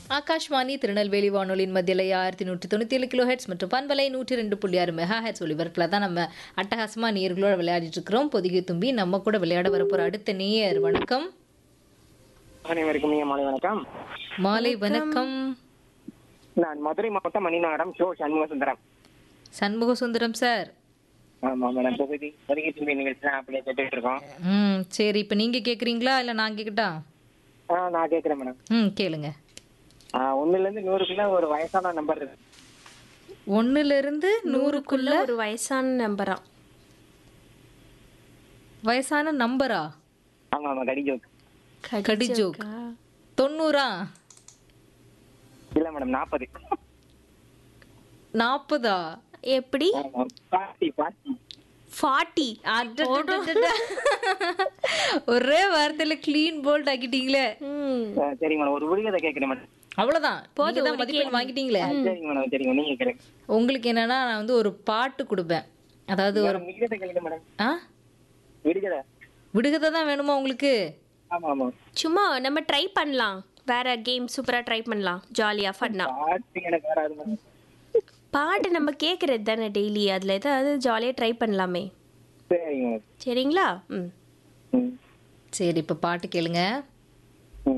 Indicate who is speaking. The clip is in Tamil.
Speaker 1: ஆகாஷ்வாணி திருநெல்வேலி வானொலியின் மத்தியில ஆயிரத்தி நூற்றி தொண்ணூற்றி ஏழு கிலோ ஹெட்ஸ் மற்றும் பண்பலை நூற்றி ரெண்டு புள்ளி ஆறு மெகா ஹெட்ஸ் ஒலிபரப்பில் தான் நம்ம அட்டகாசமா நேர்களோட விளையாடிட்டு இருக்கிறோம் பொதிகை தும்பி நம்ம கூட விளையாட வரப்போற அடுத்த நேயர் வணக்கம்
Speaker 2: அனைவருக்கும் இனிய மாலை வணக்கம்
Speaker 1: மாலை வணக்கம்
Speaker 2: நான் மதுரை மாவட்டம் மணிநகரம் ஷோ சண்முக சுந்தரம்
Speaker 1: சண்முக சுந்தரம் சார்
Speaker 2: ஆமா மேடம் தொகுதி ஒதுக்கி திரும்பி நிகழ்ச்சி தான் அப்படியே கேட்டுட்டு இருக்கோம்
Speaker 1: ம் சரி இப்போ நீங்க கேக்குறீங்களா இல்லை நான் கேட்கட்டா
Speaker 2: ஆ நான் கேட்குறேன் மேடம்
Speaker 1: ம் கேளுங்க
Speaker 2: ஆ, ஒண்ணுல இருந்து நூறுக்குள்ள ஒரு வயசான நம்பர் இருக்கு
Speaker 1: ஒண்ணுல இருந்து நூறுக்குள்ள
Speaker 3: ஒரு வயசான நம்பரா
Speaker 1: வயசான நம்பரா
Speaker 2: ஆமா ஆமா கடி ஜோக்
Speaker 1: கடி ஜோக் தொண்ணூறா
Speaker 2: இல்ல மேடம் நாற்பது
Speaker 1: நாற்பதா
Speaker 3: எப்படி
Speaker 2: பாட்டி பாட்டி
Speaker 3: ஃபார்ட்டி
Speaker 1: அடடடடட. ஒரே வார்த்தையில க்ளீன் போல்ட் ஆக்கிட்டீங்களே
Speaker 2: ஆ, சரிங்க மேடம் ஒரு விடுகதை கேட்குறேன் மேடம்
Speaker 1: அவ்வளவுதான் நீங்க தான் மதிப்பெண் வாங்கிட்டீங்களே
Speaker 2: ஆ, சரிங்க மேடம் சரிங்க நீங்க கேளுங்க
Speaker 1: உங்களுக்கு என்னன்னா நான் வந்து ஒரு பாட்டு கொடுப்பேன் அதாவது ஒரு
Speaker 2: மேடம், விடுகதை கேளுங்க மேடம்
Speaker 1: ஆ
Speaker 2: விடுகதை
Speaker 1: விடுகதை தான் வேணுமா உங்களுக்கு
Speaker 2: ஆமா ஆமா
Speaker 3: சும்மா நம்ம ட்ரை பண்ணலாம் வேற கேம் சூப்பரா ட்ரை பண்ணலாம் ஜாலியா ஃபன்னா
Speaker 2: பாட்டு எனக்கு வராது மேடம்
Speaker 3: பாட்டு நம்ம கேட்கறது தானே டெய்லி அதுல ஏதாவது ஜாலியா ட்ரை பண்ணலாமே
Speaker 2: சரிங்க மேடம்
Speaker 3: சரிங்களா ம்
Speaker 2: ம்
Speaker 1: சரி இப்ப பாட்டு கேளுங்க